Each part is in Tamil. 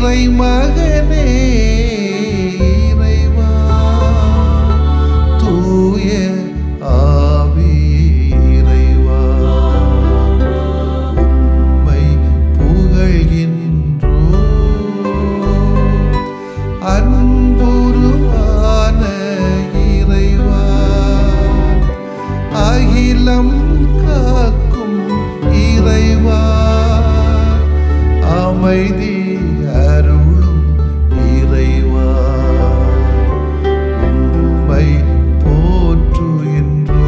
இறைமகனே இறைவா தூய ஆவியே இறைவா உம்மை புகழ்கின்றோ அன்புருவான இறைவா அகிலம் காக்கும் இறைவா அமைதி அருளும் இறைவா உம்மை போற்றுகின்றோ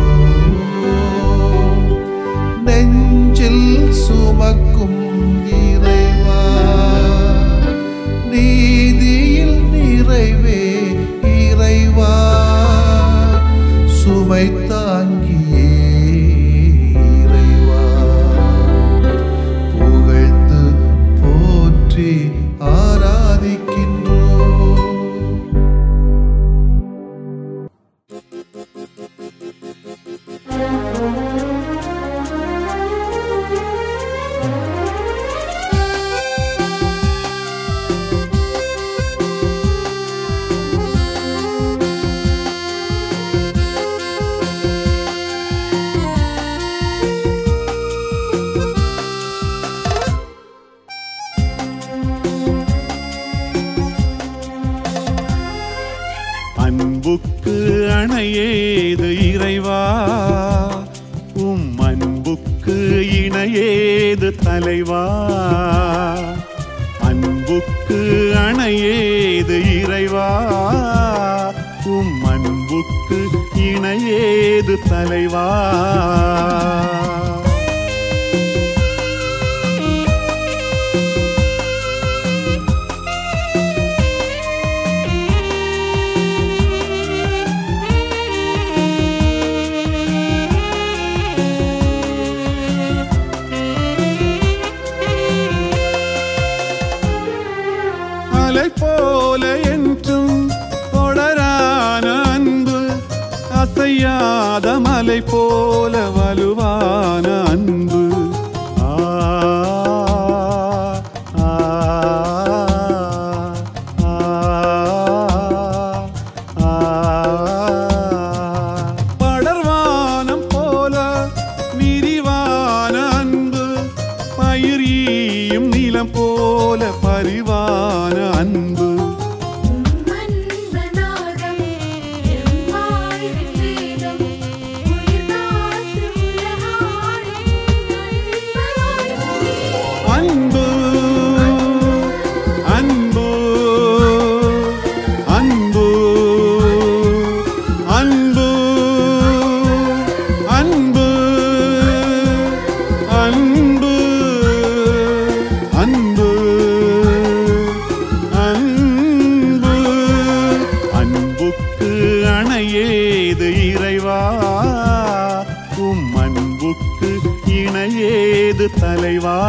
நெஞ்சில் சுமக்கும் இறைவா நீதியில் நிறைவே இறைவா சுமை தாங்கியே இறைவா புகழ்ந்து போற்றி ஆராதிக்கின்றோ அன்புக்கு அணையேது இறைவா உம் அன்புக்கு இணையேது தலைவா அன்புக்கு அணையேது இறைவா உம் அன்புக்கு இணையேது தலைவா அலை போல என்றும் தொடரான அன்பு அசையாத மலை போல வலுவான அன்பு ஆ, ஆ, ஆ, ஆ. படர்வானம் போல விரிவான அன்பு பயிரியும் நிலம் போல பரிவான அன்பு மன்பநாதம் எம்மாய் வேதம் உயிர் காத்து உலகாடே அன்பு அன்பு அன்பு அன்பு அன்பு அன்பு அன்பு அன்பு அன்புக்கு அணையேது இறைவா உம் அன்புக்கு இணையேது தலைவா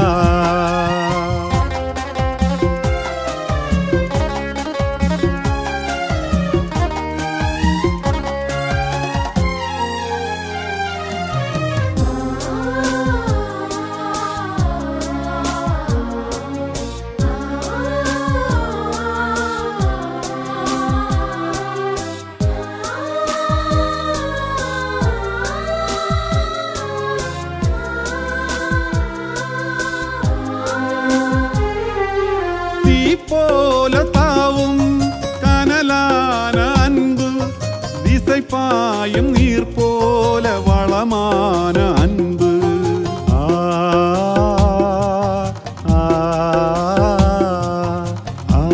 தீ போல தாவும் கனலான அன்பு திசை பாயும் நீர் போல வளமான அன்பு ஆ, ஆ, ஆ,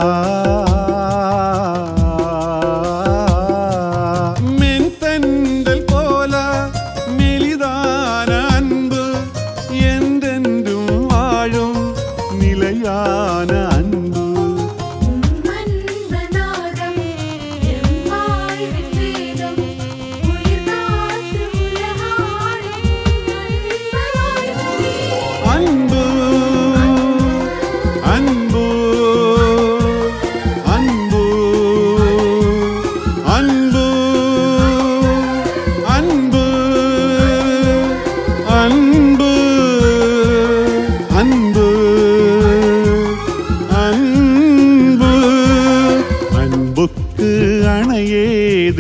மென்தண்டல் போல மெலிதான அன்பு என்றென்றும் வாழும் நிலையான அன்பு மன்பநாதம் எம்மாய் வேதம்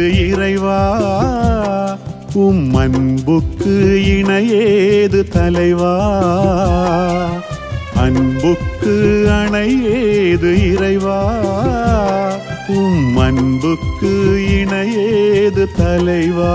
இறைவா உம் அன்புக்கு இணையேது தலைவா அன்புக்கு அணையேது இறைவா உம் அன்புக்கு இணையேது தலைவா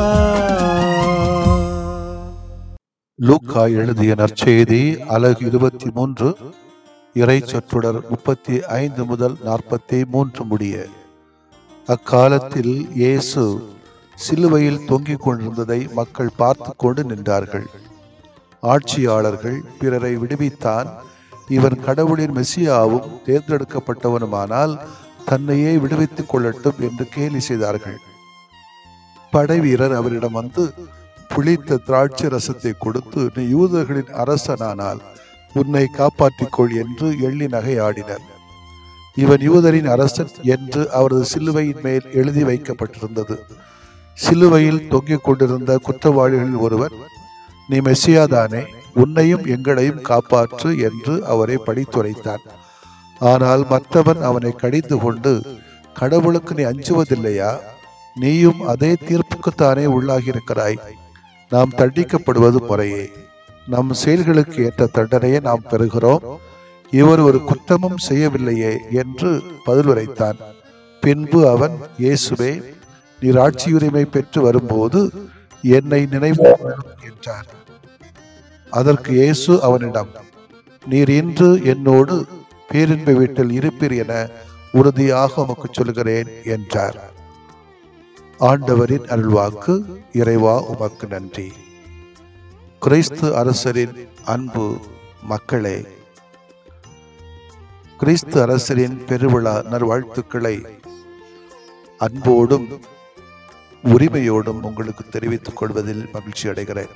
லூக்கா எழுதிய நற்செய்தி அலகு இருபத்தி மூன்று இறை சொற்றொடர் முப்பத்தி ஐந்து முதல் நாற்பத்தி மூன்று முடிய அக்காலத்தில் இயேசு சிலுவையில் தொங்கிக் கொண்டிருந்ததை மக்கள் பார்த்து கொண்டு நின்றார்கள் ஆட்சியாளர்கள் பிறரை விடுவித்தான் இவன் கடவுளின் மெசியாவும் தேர்ந்தெடுக்கப்பட்டவனுமானால் தன்னையே விடுவித்துக் கொள்ளட்டும் என்று கேலி செய்தார்கள் படைவீரர் அவரிடம் வந்து புளித்த திராட்சை ரசத்தை கொடுத்து நீ யூதர்களின் அரசனானால் உன்னை காப்பாற்றிக் கொள் என்று எள்ளி நகையாடினர் இவன் யூதரின் அரசன் என்று அவரது சிலுவையின் மேல் எழுதி வைக்கப்பட்டிருந்தது சிலுவையில் தொங்கிக் கொண்டிருந்த குற்றவாளிகளில் ஒருவர் நீ மெஸ்ஸியாதானே உன்னையும் எங்களையும் காப்பாற்று என்று அவரை படித்துரைத்தான் ஆனால் மற்றவன் அவனை கடிந்து கொண்டு கடவுளுக்கு நீ அஞ்சுவதில்லையா நீயும் அதே தீர்ப்புக்குத்தானே உள்ளாகியிருக்கிறாய் நாம் தண்டிக்கப்படுவது முறையே நம் செயல்களுக்கு ஏற்ற தண்டனையை நாம் பெறுகிறோம் இவர் ஒரு குற்றமும் செய்யவில்லையே என்று பதில் உரைத்தான் பின்பு அவன் இயேசுவே நீர் ஆட்சியுரிமை பெற்று வரும்போது என்னை நினைவு கொள்ளும் என்றார் அதற்கு இயேசு அவனிடம் நீர் இன்று என்னோடு பேரின்ப வீட்டில் இருப்பீர் என உறுதியாக உமக்கு சொல்கிறேன் என்றார் ஆண்டவரின் அருள்வாக்கு இறைவா உமக்கு நன்றி கிறிஸ்து அரசரின் அன்பு மக்களே கிறிஸ்து அரசரின் பெருவிழா நல்வாழ்த்துக்களை அன்போடும் உரிமையோடும் உங்களுக்கு தெரிவித்துக் கொள்வதில் மகிழ்ச்சி அடைகிறேன்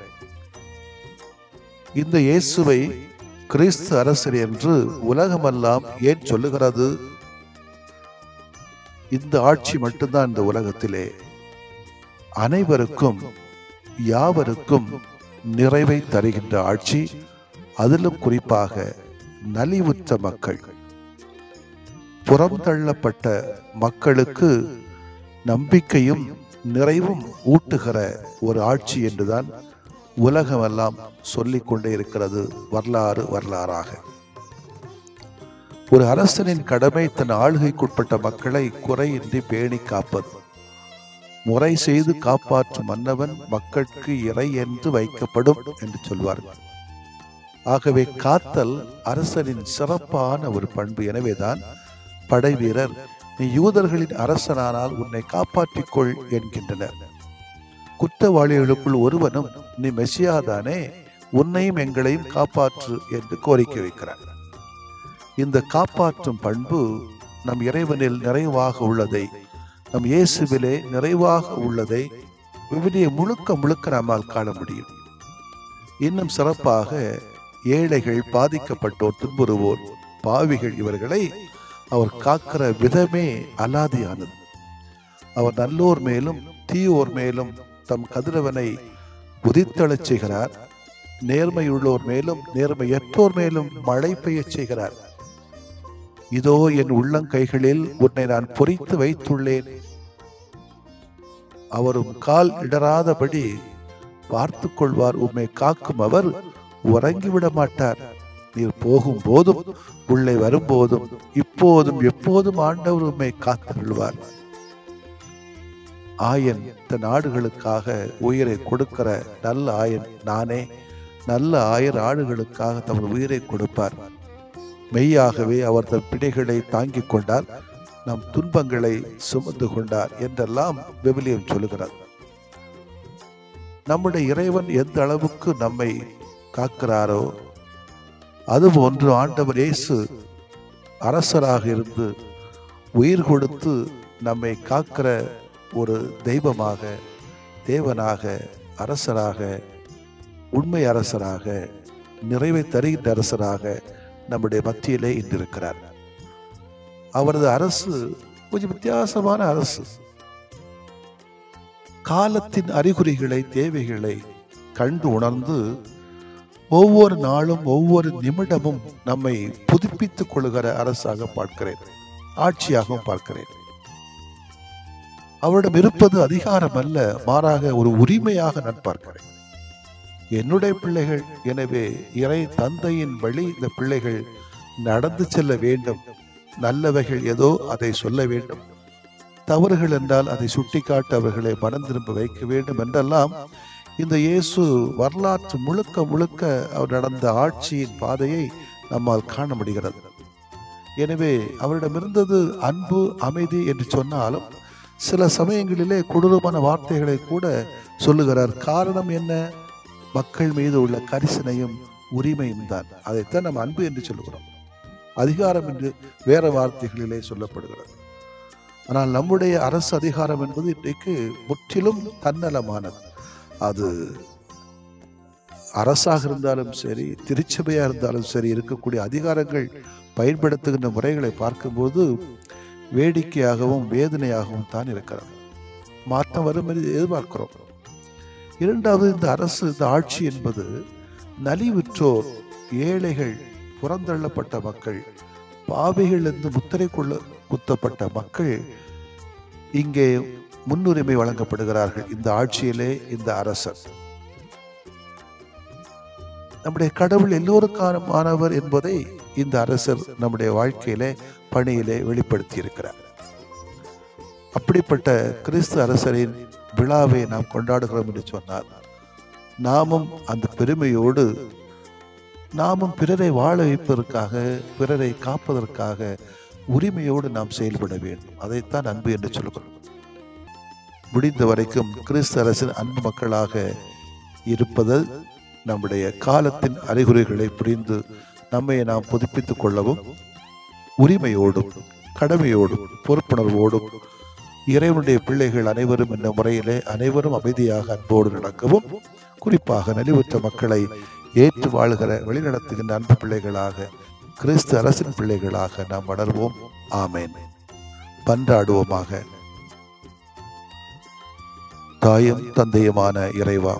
இந்த இயேசுவை கிறிஸ்து அரசர் என்று உலகமெல்லாம் ஏன் சொல்லுகிறது இந்த ஆட்சி மட்டும்தான் இந்த உலகத்திலே அனைவருக்கும் யாவருக்கும் நிறைவை தருகின்ற ஆட்சி அதிலும் குறிப்பாக நலிவுற்ற மக்கள் புறம் தள்ளப்பட்ட மக்களுக்கு நம்பிக்கையும் நிறைவும் ஊட்டுகிற ஒரு ஆட்சி என்றுதான் உலகமெல்லாம் சொல்லிக் கொண்டே இருக்கிறது வரலாறு வரலாறாக ஒரு அரசனின் கடமை தன் ஆளுகைக்குட்பட்ட மக்களை குறையின்றி பேணி காப்பது முறை செய்து காப்பாற்றும் மன்னவன் மக்களுக்கு இறை என்று வைக்கப்படும் என்று சொல்வார்கள் ஆகவே காத்தல் அரசனின் சிறப்பான ஒரு பண்பு எனவேதான் படை வீரர் நீ யூதர்களின் அரசனானால் உன்னை காப்பாற்றிக் கொள் என்கின்றனர் குற்றவாளிகளுக்குள் ஒருவனும் நீ மெசியாதானே உன்னையும் எங்களையும் காப்பாற்று என்று கோரிக்கை வைக்கிறார் இந்த காப்பாற்றும் பண்பு நம் இறைவனில் நிறைவாக உள்ளதை நம் இயேசுவிலே நிறைவாக உள்ளதை விவிலிய முழுக்க முழுக்க நம்மால் காண முடியும் இன்னும் சிறப்பாக ஏழைகள் பாதிக்கப்பட்டோர் துன்புறுவோர் பாவிகள் இவர்களை அவர் காக்கிற விதமே அலாதியானது அவர் நல்லோர் மேலும் தீயோர் மேலும் தம் கதிரவனை உதித்தளச் செய்கிறார் நேர்மையுள்ளோர் மேலும் நேர்மையற்றோர் மேலும் மழை பெய்யச் செய்கிறார் இதோ என் உள்ளங்கைகளில் உன்னை நான் பொறித்து வைத்துள்ளேன் அவரும் கால் இடராதபடி பார்த்து கொள்வார் உம்மை காக்கும் அவர் உறங்கிவிட மாட்டார் நீர் போகும் போதும் உள்ளே வரும்போதும் இப்போதும் எப்போதும் ஆண்டவர் உம்மை காத்தருள்வார் ஆயன் தன் ஆடுகளுக்காக உயிரை கொடுக்கிற நல்ல ஆயன் நானே நல்ல ஆயர் ஆடுகளுக்காக தமது உயிரை கொடுப்பார் மெய்யாகவே அவர் தம் பிணைகளை தாங்கிக் கொண்டார் நம் துன்பங்களை சுமந்து கொண்டார் என்றெல்லாம் விவிலியம் சொல்லுகிறார் நம்முடைய இறைவன் எந்த அளவுக்கு நம்மை காக்கிறாரோ அதுபோன்று ஆண்டவர் இயேசு அரசராக இருந்து உயிர் கொடுத்து நம்மை காக்கிற ஒரு தெய்வமாக தேவனாக அரசராக உண்மை அரசராக நிறைவை தருகின்ற அரசராக நம்முடைய மத்தியிலே இன்று இருக்கிறார் அவரது அரசு கொஞ்சம் வித்தியாசமான அரசு காலத்தின் அறிகுறிகளை தேவைகளை கண்டு உணர்ந்து ஒவ்வொரு நாளும் ஒவ்வொரு நிமிடமும் நம்மை புதுப்பித்துக் கொள்கிற அரசாக பார்க்கிறேன் ஆட்சியாகவும் பார்க்கிறேன் அவரிடம் இருப்பது அதிகாரம் அல்ல மாறாக ஒரு உரிமையாக நான் பார்க்கிறேன் என்னுடைய பிள்ளைகள் எனவே இறை தந்தையின் வழி இந்த பிள்ளைகள் நடந்து செல்ல வேண்டும் நல்லவைகள் ஏதோ அதை சொல்ல வேண்டும் தவறுகள் என்றால் அதை சுட்டிக்காட்ட அவர்களை மனம் திரும்ப வைக்க வேண்டும் என்றெல்லாம் இந்த இயேசு வரலாற்று முழுக்க முழுக்க அவர் நடந்த ஆட்சியின் பாதையை நம்மால் காண முடிகிறது எனவே அவரிடம் இருந்தது அன்பு அமைதி என்று சொன்னாலும் சில சமயங்களிலே கொடூரமான வார்த்தைகளை கூட சொல்லுகிறார் காரணம் என்ன மக்கள் மீது உள்ள கரிசனையும் உரிமையும் தான் அதைத்தான் நம்ம அன்பு என்று சொல்லுகிறோம் அதிகாரம் என்று வேற வார்த்தைகளிலே சொல்லப்படுகிறது ஆனால் நம்முடைய அரசு அதிகாரம் என்பது இன்றைக்கு முற்றிலும் தன்னலமானது அது அரசாக இருந்தாலும் சரி திருச்சபையா இருந்தாலும் சரி இருக்கக்கூடிய அதிகாரங்கள் பயன்படுத்துகின்ற முறைகளை பார்க்கும்போது வேடிக்கையாகவும் வேதனையாகவும் தான் இருக்கிறது மாற்றம் வரும் என்று எதிர்பார்க்கிறோம் இரண்டாவது இந்த அரசு இந்த ஆட்சி என்பது நலிவுற்றோர் ஏழைகள் புறந்தள்ளப்பட்ட மக்கள் பாவிகள் என்று முத்திரை கொள்ள குத்தப்பட்ட மக்கள் இங்கே முன்னுரிமை வழங்கப்படுகிறார்கள் இந்த ஆட்சியிலே இந்த அரசர் நம்முடைய கடவுள் எல்லோருக்கானமானவர் என்பதை இந்த அரசர் நம்முடைய வாழ்க்கையிலே பணியிலே வெளிப்படுத்தி இருக்கிறார் அப்படிப்பட்ட கிறிஸ்து அரசரின் விழாவை நாம் கொண்டாடுகிறோம் என்று சொன்னால் நாமும் அந்த பெருமையோடு நாமும் பிறரை வாழ வைப்பதற்காக பிறரை காப்பதற்காக உரிமையோடு நாம் செயல்பட வேண்டும் அதைத்தான் அன்பு என்று சொல்கிறோம் முடிந்த வரைக்கும் கிறிஸ்து அரசின் அன்பு மக்களாக இருப்பது நம்முடைய காலத்தின் அறிகுறிகளை புரிந்து நம்மை நாம் புதுப்பித்துக் கொள்ளவும் உரிமையோடும் கடமையோடும் பொறுப்புணர்வோடும் இறைவனுடைய பிள்ளைகள் அனைவரும் என்ற முறையிலே அனைவரும் அமைதியாக அன்போடு நடக்கவும் குறிப்பாக நலிவுற்ற மக்களை ஏற்று வாழ்கிற வழிநடத்துகின்ற அன்பு பிள்ளைகளாக கிறிஸ்து அரசின் பிள்ளைகளாக நாம் வளர்வோம் ஆமேன் பன்றாடுவோமாக தாயும் தந்தையுமான இறைவா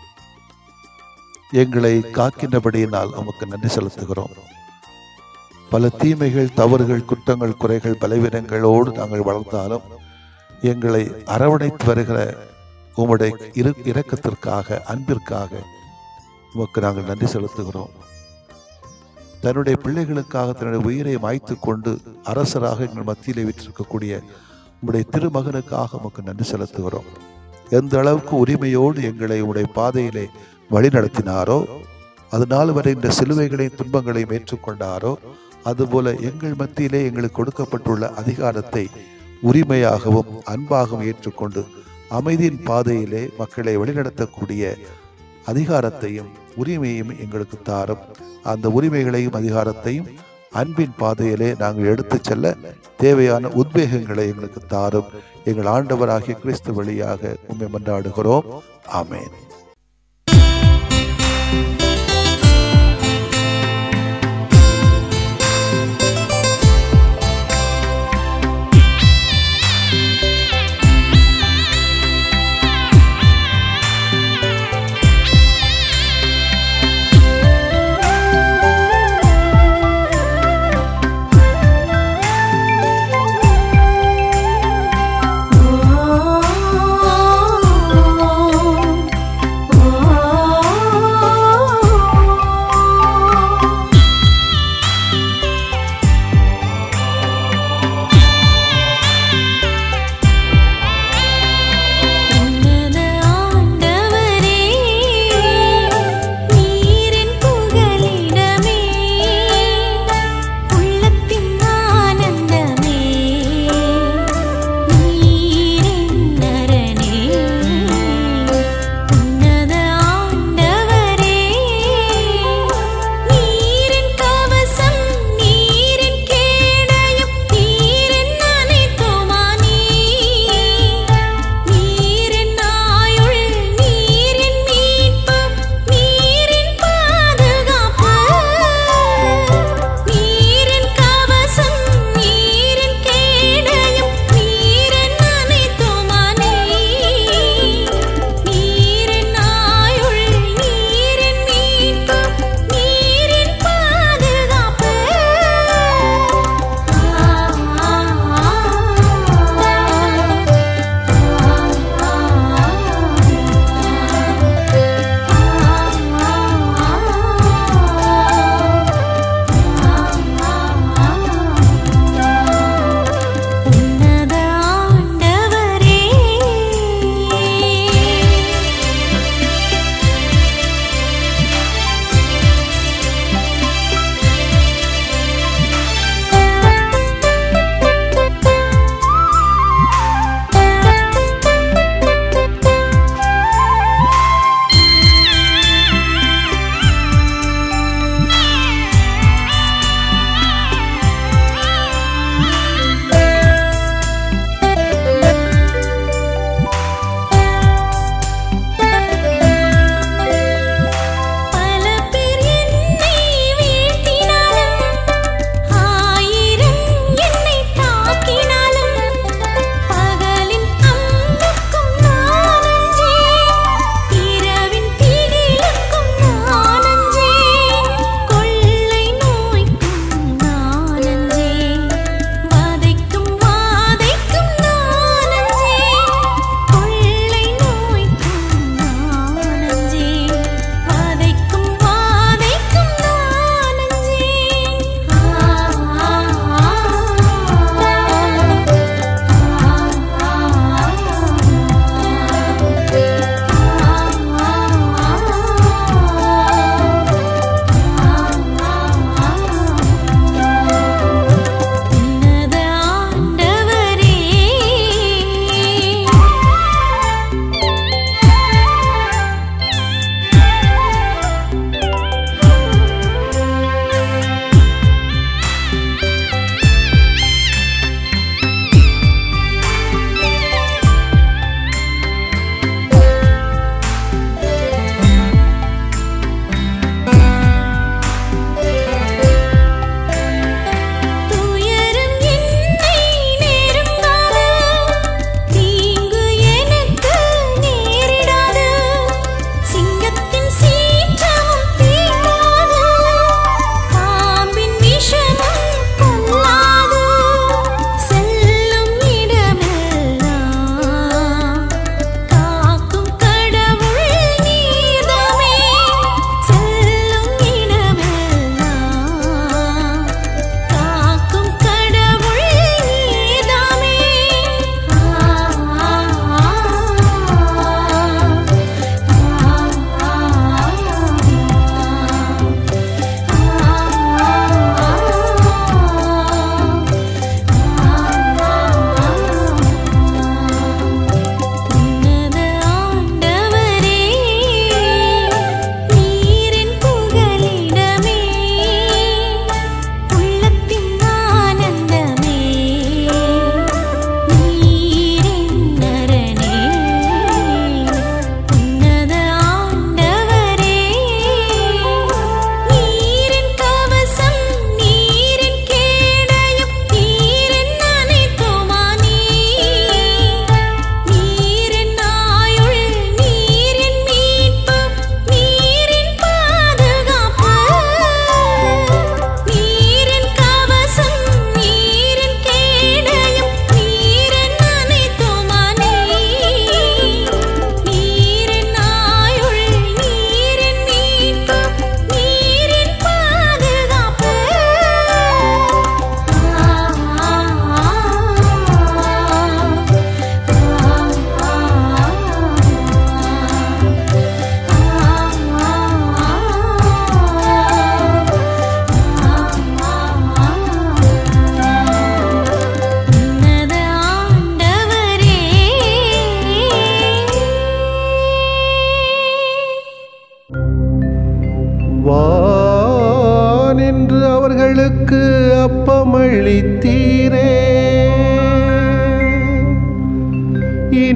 எங்களை காக்கின்றபடியினால் உமக்கு நன்றி செலுத்துகிறோம் பல தீமைகள் தவறுகள் குற்றங்கள் குறைகள் பலவீனங்களோடு நாங்கள் வளர்ந்தாலும் எங்களை அரவணைத்து வருகிற உம்முடைய இரு இரக்கத்திற்காக அன்பிற்காக உமக்கு நாங்கள் நன்றி செலுத்துகிறோம் தன்னுடைய பிள்ளைகளுக்காக தன்னுடைய உயிரை மாய்த்து கொண்டு அரசராக எங்கள் மத்தியிலே விற்றிருக்கக்கூடிய உம்முடைய திருமகனுக்காக உமக்கு நன்றி செலுத்துகிறோம் எந்த அளவுக்கு உரிமையோடு எங்களை உம்முடைய பாதையிலே வழிநடத்தினாரோ அதனால் வரை இந்த சிலுவைகளையும் துன்பங்களையும் ஏற்றுக்கொண்டாரோ அதுபோல எங்கள் மத்தியிலே எங்களுக்கு கொடுக்கப்பட்டுள்ள அதிகாரத்தை உரிமையாகவும் அன்பாகவும் ஏற்றுக்கொண்டு அமைதியின் பாதையிலே மக்களை வழிநடத்தக்கூடிய அதிகாரத்தையும் உரிமையும் எங்களுக்கு தாரும் அந்த உரிமைகளையும் அதிகாரத்தையும் அன்பின் பாதையிலே நாங்கள் எடுத்துச் செல்ல தேவையான உத்வேகங்களை எங்களுக்கு தாரும் எங்கள் ஆண்டவராகிய கிறிஸ்து வழியாக உண்மை மன்றாடுகிறோம் ஆமேன் Oh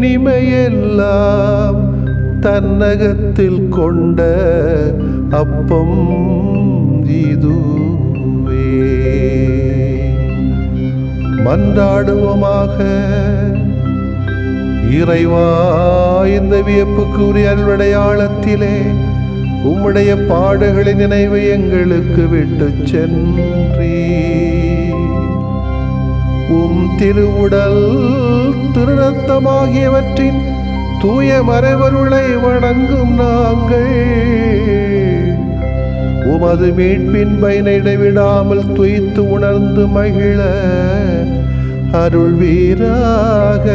இனிமையெல்லாம் தன்னகத்தில் கொண்ட அப்பம் இதுவே மன்றாடுவோமாக இறைவா இந்த வியப்புக்குரிய அல்வடையாளத்திலே உம்முடைய பாடுகளின் நினைவை எங்களுக்கு விட்டு சென்றீ உம் திருவுடல் திருநத்தமாகியவற்றின் தூய மறைவருளை வணங்கும் நாங்கள் உமது மீட்பின் பயனை இடைவிடாமல் துய்த்து உணர்ந்து மகிழ அருள்வீராக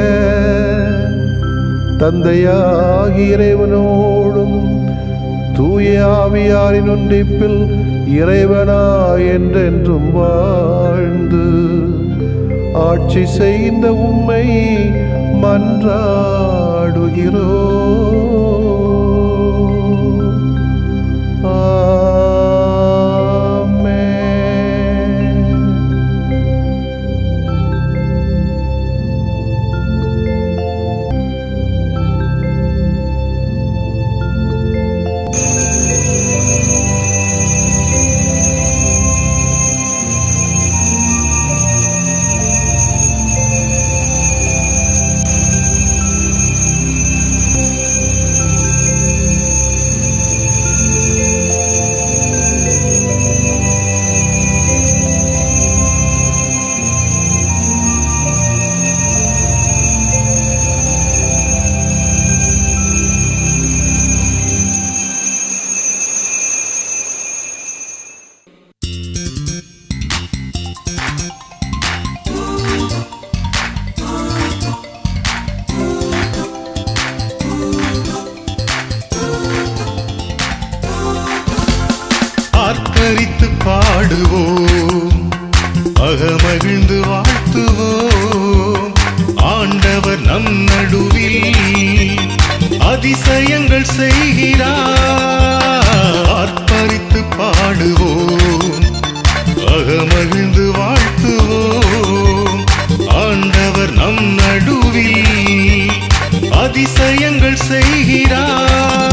தந்தையாகி இறைவனோடும் தூய ஆவியாரின் ஒன்றிப்பில் இறைவனா என்றென்றும் வாழ்ந்து ஆட்சி செய்த உம்மை மன்றாடுகிறோம் ஆமென் ஆர்ப்பரித்து பாடுவோம் அகமகிழ்ந்து வாழ்த்துவோம் ஆண்டவர் நம் நடுவில் அதிசயங்கள் செய்கிறார் ஆர்ப்பரித்து பாடுவோம் அகமகிழ்ந்து வாழ்த்துவோம் ஆண்டவர் நம் நடுவில் அதிசயங்கள் செய்கிறார்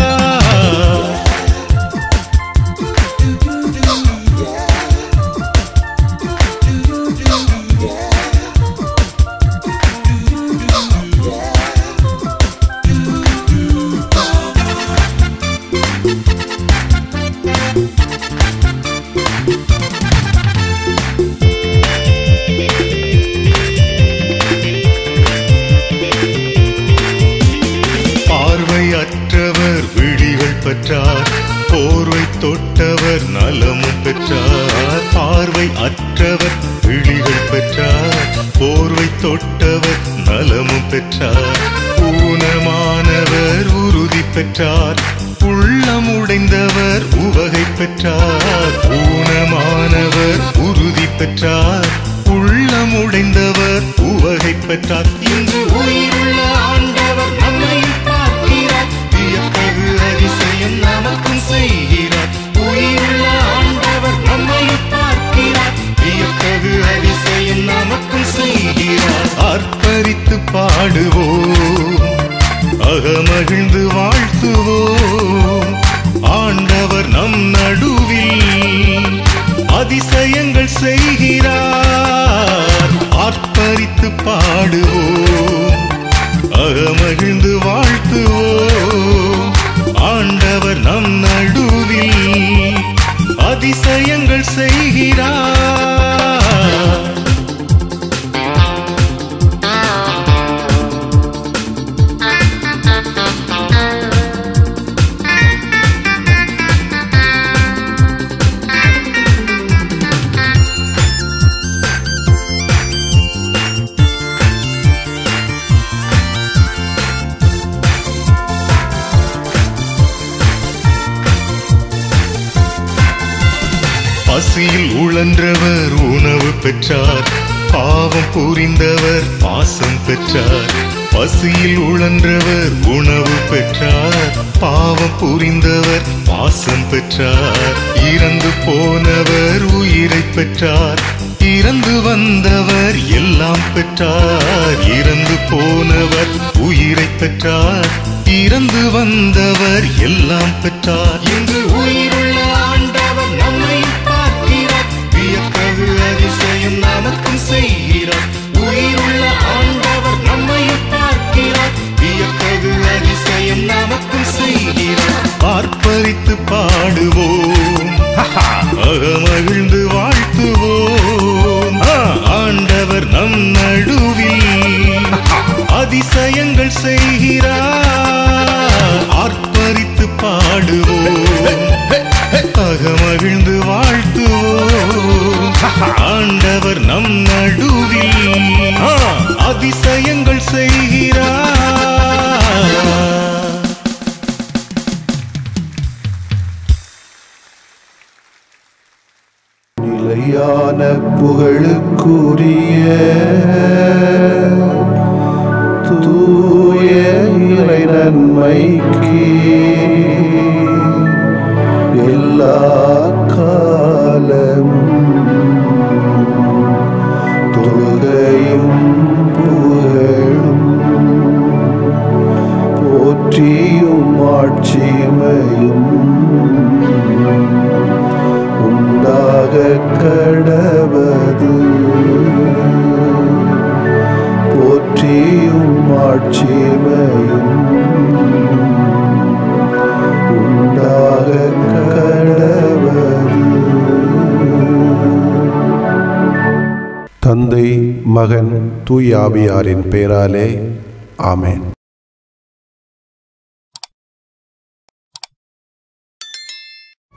பார்வையற்றவர் விழிகள் பெற்றார் போர்வை தொட்டவர் நலமும் பெற்றார் பார்வை அற்றவர் விழிகள் பெற்றார் போர்வை தொட்டவர் நலமும் பெற்றார் ஊனமானவர் உறுதி பெற்றார் உள்ளம் உடைந்தவர் உவகை பெற்றார் ஊனமானவர் உறுதி பெற்றார் உள்ளம் உடைந்தவர் உவகை பெற்றார் இன்று உயிருள்ள ஆண்டவர் நம்மையும் பார்க்கிறார் வியத்தகு அதிசயம் நமக்கும் செய்கிறார் உயிருள்ள ஆண்டவர் நம்மையும் பார்க்கிறார் வியத்தகு அதிசயம் நமக்கும் செய்கிறார் ஆர்ப்பரித்து பாடுவோம் அகமகிழ்ந்து வாழ்த்துவோம் ஆண்டவர் நம் நடுவில் அதிசயங்கள் செய்கிறார் ஆர்ப்பரித்து பாடுவோம் அகமகிழ்ந்து வாழ்த்துவோம் ஆண்டவர் நம் நடுவில் அதிசயங்கள் செய்கிறார் பசியில் உழன்றவர் உணவு பெற்றார் பாவம் புரிந்தவர் பாசம் பெற்றார் பசியில் உழன்றவர் உணவு பெற்றார் பாவம் புரிந்தவர் பாசம் பெற்றார் இறந்து போனவர் உயிரை பெற்றார் இறந்து வந்தவர் எல்லாம் பெற்றார் இறந்து போனவர் உயிரை பெற்றார் இறந்து வந்தவர் எல்லாம் பெற்றார் இன்று உயிருள்ள ஆண்டவர் நம்மை பார்க்கிறார் வியத்தகு அதிசயம் நமக்கும் செய்கிறார் உயிருள்ள ஆண்டவர் நம்மை பார்க்கிறார் வியத்தகு அதிசயம் நமக்கும் செய்கிறார் பார்ப்பரித்து பாடுவோம் அகமகிழ்ந்து வாழ்த்துவோம் ஆண்டவர் நம் நடுவில் அதிசயங்கள் செய்கிறார் ஆர்ப்பரித்து பாடுவோம் அகமகிழ்ந்து வாழ்த்துவோம் ஆண்டவர் நம் நடுவில் அதிசயங்கள் செய்கிறார் நிலையான புகழுக்குரிய தூய இறை நன்மைக்கு எல்லா காலம் தொழுகையும் புகழும் போற்றியும் ஆட்சிமையும் உண்டாக கடவது போற்றியும் ஆட்சிமையும் உண்டாக கடவது தந்தை மகன் தூயாவியாரின் பெயராலே ஆமென்